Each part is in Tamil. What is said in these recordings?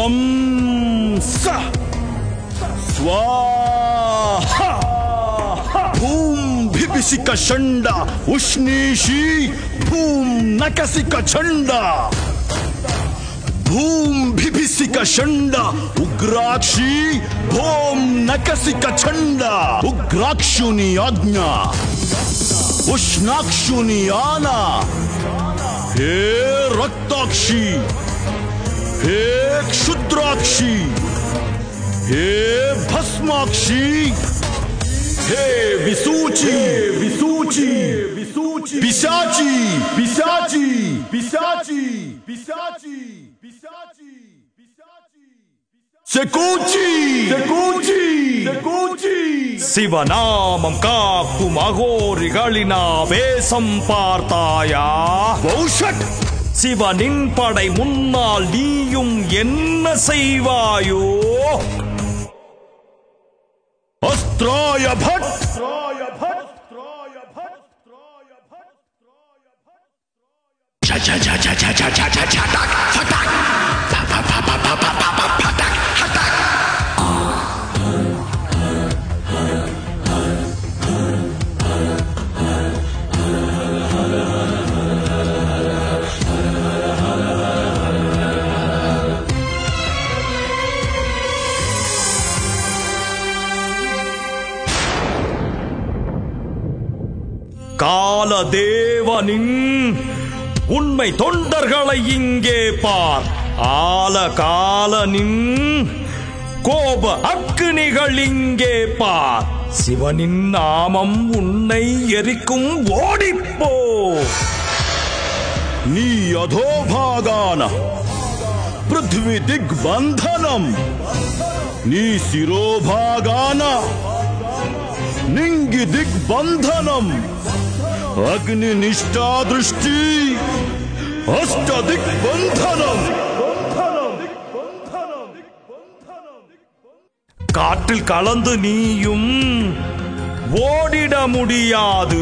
त्वं स स्वाहा भूम भिपिसिक षण्ड उष्णीषी भूम नकसिक छण्ड भूम भिभिसिक षण्ड उग्राक्षी भूम नकसिक छण्ड उग्राक्षुनि आज्ञा उष्णाक्षुनि आना हे रक्ताक्षी हे क्षुद्राक्षी हे भस्माक्षी हे विसूची विसूची विसूची पिशाची पिशाची पिशाची पिशाची पिशाची செகூச்சி செகூச்சி செகூச்சி சிவநாமம் காக்கும் அகோரிகளின் ஆவேசம் பார்த்தாயா பௌஷட் சிவனின் படை முன்னால் நீயும் என்ன செய்வாயோ अस्त्राय भट्ट காலதேவனின் உண்மை தொண்டர்களை இங்கே பார் ஆல காலனின் கோப அக்கினிகள் இங்கே பார் சிவனின் நாமம் உன்னை எரிக்கும் ஓடிப்போ నీ అధోభాగాన పృథ్వీ దిగ్బంధనం నీ శిరోభాగాన నింగి దిగ్బంధనం అగ్ని నిష్ఠా దృష్టి అష్ట దిగ్బంధనం காற்றில் கலந்து நீயும் ஓடிட முடியாது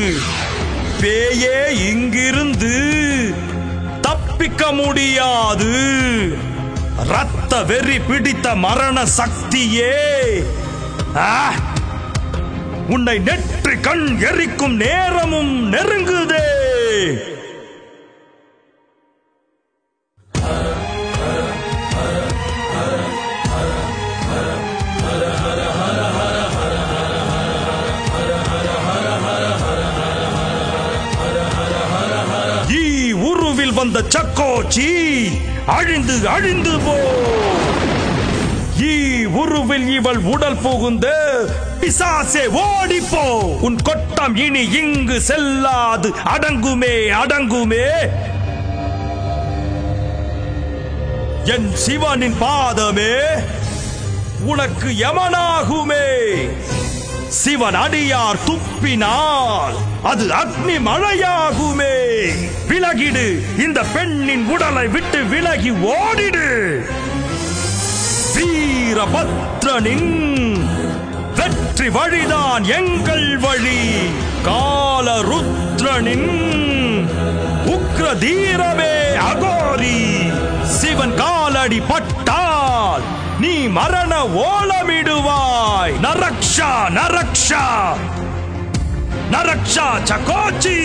பேயே இங்கிருந்து தப்பிக்க முடியாது ரத்த வெறி பிடித்த மரண சக்தியே ஆ! உன்னை நெற்றி கண் எரிக்கும் நேரமும் நெருங்குதே ஈ உருவில் வந்த சக்கோச்சி அழிந்து அழிந்து போ ஈ உருவில் இவள் உடல் புகுந்து பிசாசே ஓடிப்போ உன் கொட்டம் இனி இங்கு செல்லாது அடங்குமே அடங்குமே என் சிவனின் பாதமே உனக்கு யமனாகுமே சிவன் அடியார் துப்பினால் அது அக்னி மழையாகுமே விலகிடு இந்த பெண்ணின் உடலை விட்டு விலகி ஓடிடு வீரபத்ரனின் வெற்றி வழிதான் எங்கள் வழி கால ருத்ரனின் உக்ர தீரமே அகோரி சிவன் காலடி பட்டால் நீ மரண ஓலமிடுவாய் நரக்ஷா நரக்ஷா நரக்ஷா சகோச்சி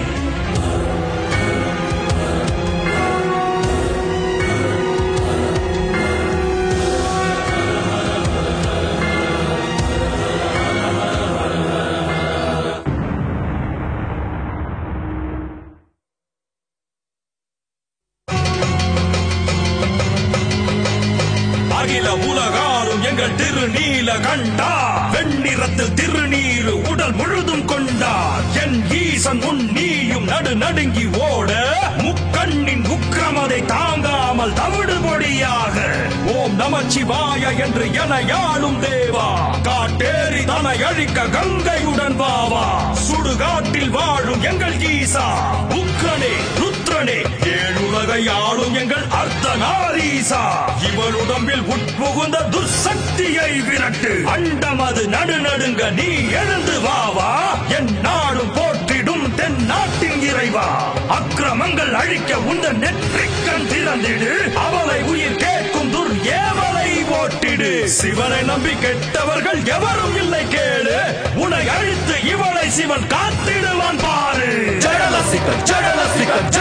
அகில உலகாலும் எங்கள் திருநீல கண்டா வெண்ணிறத்தில் திருநீரு உடல் முழுதும் கொண்டார் என் ஈசன் முன் நீயும் நடு நடுங்கி ஓட முக்கண்ணின் உக்கிரமதை தாங்காமல் தவிடு பொடியாக ஓம் நமச்சிவாய என்று என யாழும் தேவா காட்டேரி தனை அழிக்க கங்கையுடன் வாவா சுடுகாட்டில் வாழும் எங்கள் ஈசா உக்ரனே ருத்ரனே ஏழுலகை ஆளும் எங்கள் அர்த்தநாரீசா இவள் உடம்பில் உட்புகுந்த துர்சக்தியை விரட்டு அண்டம் அது நடு நடுங்க நீ எழுந்து வாவா என் நாடும் போற்றிடும் தென் நாட்டின் இறைவா அக்கிரமங்கள் அழிக்க உந்த நெற்றிக்கண் திறந்திடு அவளை உயிர் கேட்கும் துர் ஏவலை ஓட்டிடு சிவனை நம்பி கெட்டவர்கள் எவரும் இல்லை கேளு உன்னை அழித்து இவளை சிவன் காத்திடுவான் பாரு ஜடலசிக்க ஜடலசிக்க